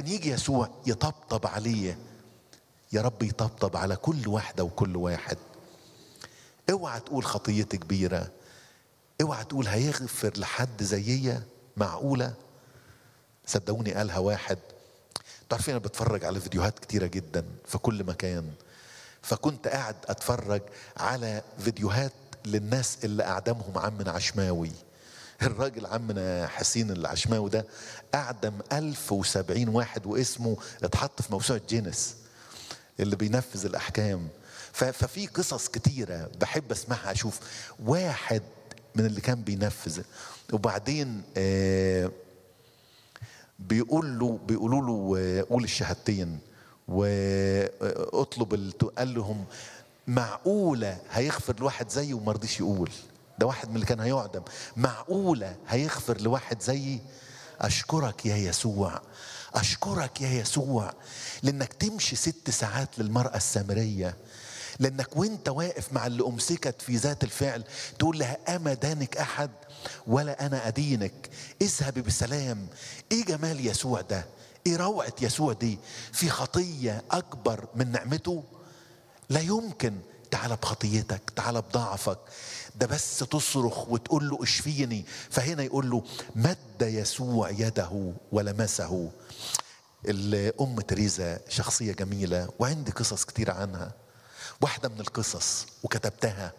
يجي يسوع يطبطب عليه يا رب يطبطب على كل واحدة وكل واحد اوعى تقول خطيتي كبيرة اوعى تقول هيغفر لحد زيي معقولة صدقوني قالها واحد انتوا عارفين انا بتفرج على فيديوهات كتيرة جدا في كل مكان فكنت قاعد اتفرج على فيديوهات للناس اللي اعدمهم عمنا عشماوي الراجل عمنا حسين العشماوي ده اعدم 1070 واحد واسمه اتحط في موسوعه جينيس اللي بينفذ الاحكام ففي قصص كتيره بحب اسمعها اشوف واحد من اللي كان بينفذ وبعدين آه بيقول له بيقولوا له قول الشهادتين واطلب قال لهم معقوله هيغفر لواحد زيي وما رضيش يقول ده واحد من اللي كان هيعدم معقوله هيغفر لواحد زيي اشكرك يا يسوع اشكرك يا يسوع لانك تمشي ست ساعات للمراه السامريه لانك وانت واقف مع اللي امسكت في ذات الفعل تقول لها اما دانك احد ولا انا ادينك اذهبي بسلام ايه جمال يسوع ده ايه روعه يسوع دي في خطيه اكبر من نعمته لا يمكن تعال بخطيتك تعال بضعفك ده بس تصرخ وتقول له اشفيني فهنا يقول له مد يسوع يده ولمسه الأم تريزا شخصية جميلة وعندي قصص كتير عنها واحدة من القصص وكتبتها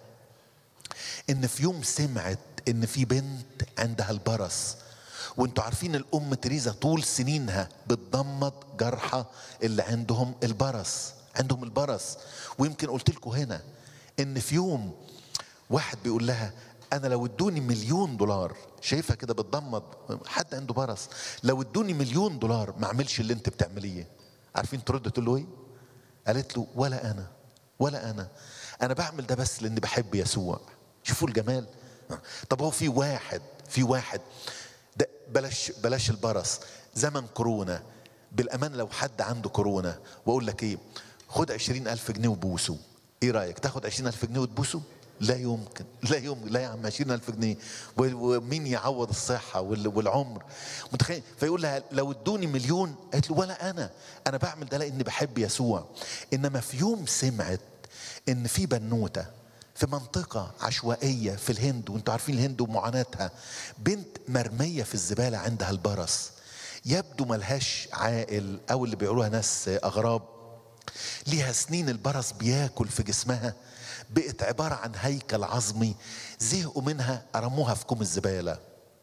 إن في يوم سمعت إن في بنت عندها البرص وانتوا عارفين الأم تريزا طول سنينها بتضمد جرحى اللي عندهم البرص عندهم البرص ويمكن قلت لكم هنا إن في يوم واحد بيقول لها انا لو ادوني مليون دولار شايفها كده بتضمد حد عنده برص لو ادوني مليون دولار ما اعملش اللي انت بتعمليه عارفين ترد تقول له ايه قالت له ولا انا ولا انا انا بعمل ده بس لاني بحب يسوع شوفوا الجمال طب هو في واحد في واحد ده بلاش بلاش البرص زمن كورونا بالامان لو حد عنده كورونا واقول لك ايه خد عشرين الف جنيه وبوسه ايه رايك تاخد عشرين الف جنيه وتبوسه لا يمكن لا يمكن لا يا عم 20000 جنيه ومين يعوض الصحة والعمر متخيل فيقول لها لو ادوني مليون قالت له ولا أنا أنا بعمل ده لأني بحب يسوع إنما في يوم سمعت إن في بنوتة في منطقة عشوائية في الهند وانتوا عارفين الهند ومعاناتها بنت مرمية في الزبالة عندها البرص يبدو ملهاش عائل أو اللي بيقولوها ناس أغراب ليها سنين البرص بياكل في جسمها بقت عبارة عن هيكل عظمي زهقوا منها رموها في كوم الزبالة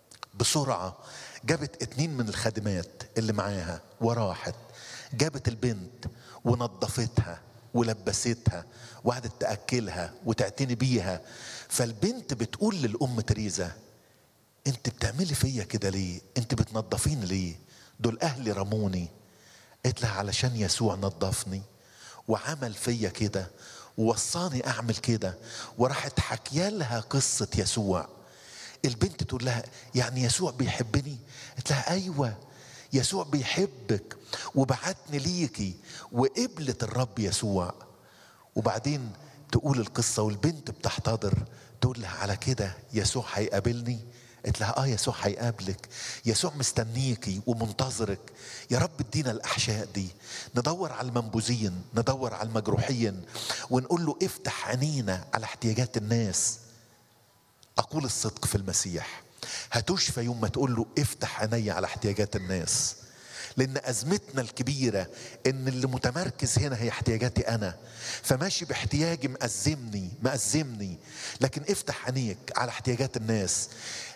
بسرعة جابت اتنين من الخادمات اللي معاها وراحت جابت البنت ونظفتها ولبستها وقعدت تأكلها وتعتني بيها فالبنت بتقول للأم تريزا انت بتعملي فيا كده ليه انت بتنظفيني ليه دول أهلي رموني قالت لها علشان يسوع نظفني وعمل فيا كده ووصاني اعمل كده وراحت حكيا لها قصه يسوع البنت تقول لها يعني يسوع بيحبني قالت لها ايوه يسوع بيحبك وبعتني ليكي وقبلت الرب يسوع وبعدين تقول القصه والبنت بتحتضر تقول لها على كده يسوع هيقابلني قالت لها اه يسوع هيقابلك يسوع مستنيكي ومنتظرك يا رب ادينا الاحشاء دي ندور على المنبوذين ندور على المجروحين ونقول له افتح عينينا على احتياجات الناس اقول الصدق في المسيح هتشفى يوم ما تقول له افتح عيني على احتياجات الناس لان ازمتنا الكبيره ان اللي متمركز هنا هي احتياجاتي انا فماشي باحتياجي مأزمني مأزمني لكن افتح عينيك على احتياجات الناس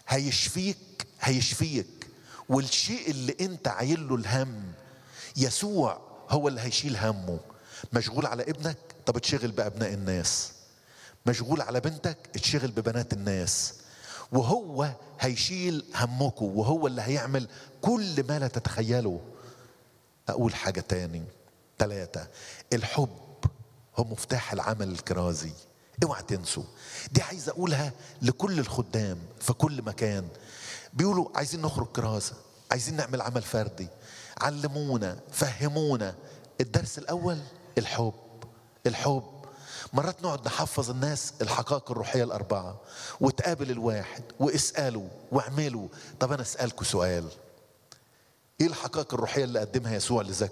هيشفيك هيشفيك والشيء اللي انت عايل له الهم يسوع هو اللي هيشيل همه مشغول على ابنك طب اتشغل بابناء الناس مشغول على بنتك اتشغل ببنات الناس وهو هيشيل همكم وهو اللي هيعمل كل ما لا تتخيلوا اقول حاجة تاني ثلاثة الحب هو مفتاح العمل الكرازي اوعى تنسوا دي عايز اقولها لكل الخدام في كل مكان بيقولوا عايزين نخرج كرازة عايزين نعمل عمل فردي علمونا فهمونا الدرس الاول الحب الحب مرات نقعد نحفظ الناس الحقائق الروحية الأربعة وتقابل الواحد واسأله واعمله طب أنا أسألكوا سؤال ايه الحقائق الروحيه اللي قدمها يسوع لزكا